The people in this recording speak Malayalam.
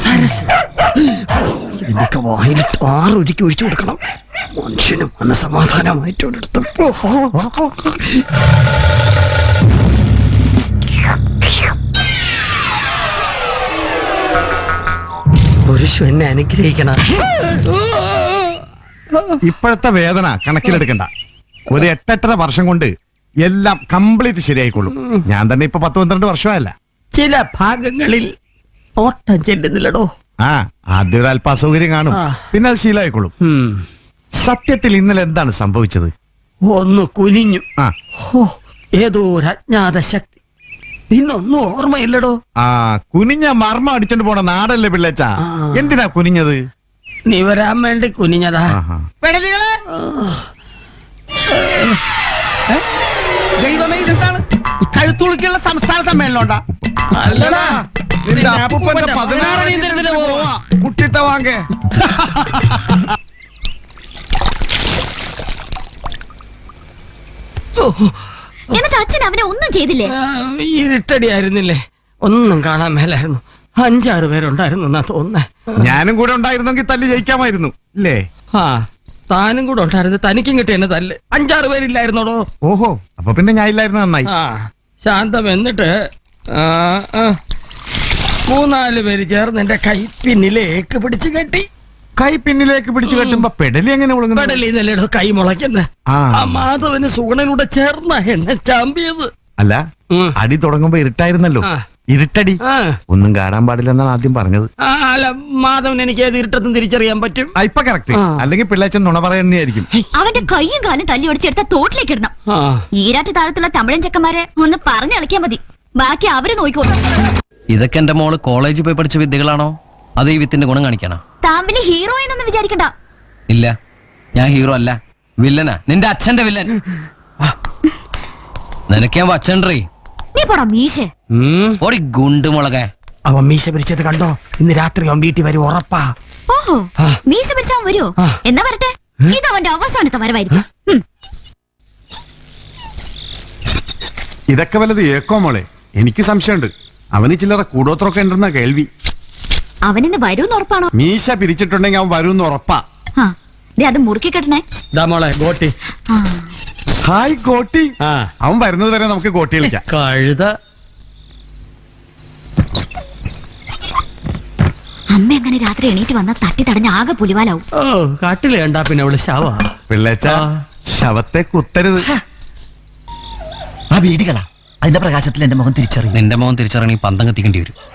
സരസ് ഇതിന്റെയൊക്കെ വായിലിട്ട് ആറൊരുക്കി ഒഴിച്ചു കൊടുക്കണം മനുഷ്യന് മനസമാധാനമായിട്ട് ഒരിടത്ത് പുരുഷു എന്നെ അനുഗ്രഹിക്കണം ഇപ്പോഴത്തെ വേദന കണക്കിലെടുക്കണ്ട ഒരു എട്ടെട്ടര വർഷം കൊണ്ട് എല്ലാം കംപ്ലീറ്റ് ശരിയായിക്കൊള്ളും ഞാൻ തന്നെ ഇപ്പൊ പത്ത് പന്ത്രണ്ട് വർഷമല്ല ചില ഭാഗങ്ങളിൽ ഓട്ടം ചെല്ലുന്നില്ലടോ ആ ആദ്യം ഒരു അല്പ അസൗകര്യം കാണും ആ. പിന്നെ അത് ശീലമായിക്കൊള്ളും ഉം. സത്യത്തിൽ ഇന്നലെ എന്താണ് സംഭവിച്ചത് ഒന്ന് കുനിഞ്ഞു ആ ഹോ ഏതോ ഒരു അജ്ഞാത ശക്തി പിന്നൊന്നും ഓർമ്മയില്ലടോ ആ കുനിഞ്ഞ മർമ്മം അടിച്ചോണ്ട് പോണ നാടല്ലേ പിള്ളേച്ച ആ. എന്തിനാ കുനിഞ്ഞത് നീ വരാൻ വേണ്ടി കുനിഞ്ഞതാ ആഹാ. പെടലികളെ ഏ? ദൈവമേ ഇതെന്താണ് കഴുത്തുളുക്കിയുള്ള സംസ്ഥാന സമ്മേളനം ഉണ്ടാ അല്ലടാ നിന്റെ നിന്റെ അപ്പൂപ്പന്റെ അപ്പൂപ്പന്റെ പതിനാറ് പതിനാറ് നീന്തലിന് പോവാ. കുട്ടിത്ത വാങ്ങേ ഓ, എന്നിട്ട് അച്ഛൻ അവനെ ഒന്നും ചെയ്തില്ലേ ആ, ഇരുട്ടടി ആയിരുന്നില്ലേ ഒന്നും കാണാൻ മേലായിരുന്നു അഞ്ചാറ് പേരുണ്ടായിരുന്നു എന്നാ തോന്നുന്നേ ഞാനും കൂടെ ഉണ്ടായിരുന്നെങ്കിൽ തല്ലി ജയിക്കാമായിരുന്നു ഇല്ലേ ആ താനും കൂടെ ഉണ്ടായിരുന്നു തനിക്കും കിട്ടിയ എന്നെ തല്ല് അഞ്ചാറ് പേരില്ലായിരുന്നോടോ ഓഹോ അപ്പൊ പിന്നെ ഞാൻ ഇല്ലായിരുന്നു നന്നായി ആ ശാന്തം എന്നിട്ട് ആ, ആ, മൂന്നാല് പേര് ചേർന്ന് എന്റെ കൈ പിന്നിലേക്ക് പിടിച്ചു കെട്ടി കൈ പിന്നിലേക്ക് പിടിച്ചു കെട്ടുമ്പോ പെടലി എങ്ങനെ ഒളുങ്ങുന്നു കടലിന്നല്ലേടോ കൈ മുളയ്ക്കുന്നത് ആ. ആ മാധവന് സുഗുണനൂടെ ചേർന്ന എന്നെ ചാമ്പിയത് അല്ല ഉം. അടി തുടങ്ങുമ്പോ ഇരുട്ടായിരുന്നല്ലോ ആ. ഇരുട്ടടി ആ ഒന്നും കാണാൻ പാടില്ലെന്നാണ് ആദ്യം പറഞ്ഞത് ആ, അല്ല മാധവൻ എനിക്ക് ഏത് ഇരുട്ടത്തും തിരിച്ചറിയാൻ പറ്റും ആ, ഇപ്പൊ കറക്റ്റ് ആ. അല്ലെങ്കിൽ പിള്ളേച്ചൻ നുണ പറയുന്നതായിരിക്കും അവന്റെ കൈയും കാലും തല്ലി ഒടിച്ചെടുത്ത തോട്ടിലേക്ക് ഇടണം ആ ഈരാറ്റ് താഴത്തുള്ള തമിഴൻ ചെക്കന്മാരെ ഒന്ന് പറഞ്ഞിളക്കിയാ മതി ബാക്കി അവര് നോക്കിക്കോളും ഇതൊക്കെ എന്റെ മോള് കോളേജിൽ പോയി പഠിച്ച വിദ്യകളാണോ അത് ഈ വിത്തിന്റെ ഗുണം കാണിക്കണോ താൻ വലിയ ഹീറോ എന്നൊന്നും വിചാരിക്കണ്ട ഇല്ല ഞാൻ ഹീറോ അല്ല വില്ലനാ നിന്റെ അച്ഛന്റെ വില്ലൻ നിനക്ക് ഞാൻ വച്ചൻട്രീ നീ പോടാ മീശേ ഉം. ഓടി ഗുണ്ടുമുളകെ അവൻ മീശ പിടിച്ചത് കണ്ടോ ഇന്ന് രാത്രി അവൻ വീട്ടിൽ വരും ഉറപ്പാ ഓഹോ ആ. മീശ പിടിച്ചാൻ വരുമോ ആ. എന്നാ വരട്ടെ ഇത് അവന്റെ അവസാനത്തെ വരവായിരിക്കും ഉം. ഇതൊക്കെ വല്ലത് ഏക്കോ മോളെ എനിക്ക് സംശയമുണ്ട് അവന് ചില്ലറ കൂടോത്രമൊക്കെ ഉണ്ടെന്ന കേൾവി അവനിന്ന് വരൂന്ന് ഉറപ്പാണോ മീശ പിരിച്ചിട്ടുണ്ടെങ്കിൽ അവൻ വരുമെന്ന് ഉറപ്പാ ആ ദേ അത് മുറുക്കി കെട്ടണേ ദാ മോളെ ഗോട്ടി ആ ഹായ് കോട്ടി ആ അവൻ വരുന്നത് വരെ നമുക്ക് കോട്ടി കളിക്കാം കഴുത അമ്മ അങ്ങനെ രാത്രി എണീറ്റ് വന്ന തട്ടി തടഞ്ഞ ആകെ പുലിവാലാവും ഓ കാട്ടില് കണ്ടാ പിന്നെ അവള് ശവ പിള്ളേച്ച ആ. ശവത്തെ കുത്തരുത് ആ വീടുകളാ അതിന്റെ പ്രകാശത്തിൽ എന്റെ മുഖം തിരിച്ചറിയും നിന്റെ മോൻ തിരിച്ചറിയണമെങ്കിൽ പന്തം കത്തിക്കേണ്ടി വരും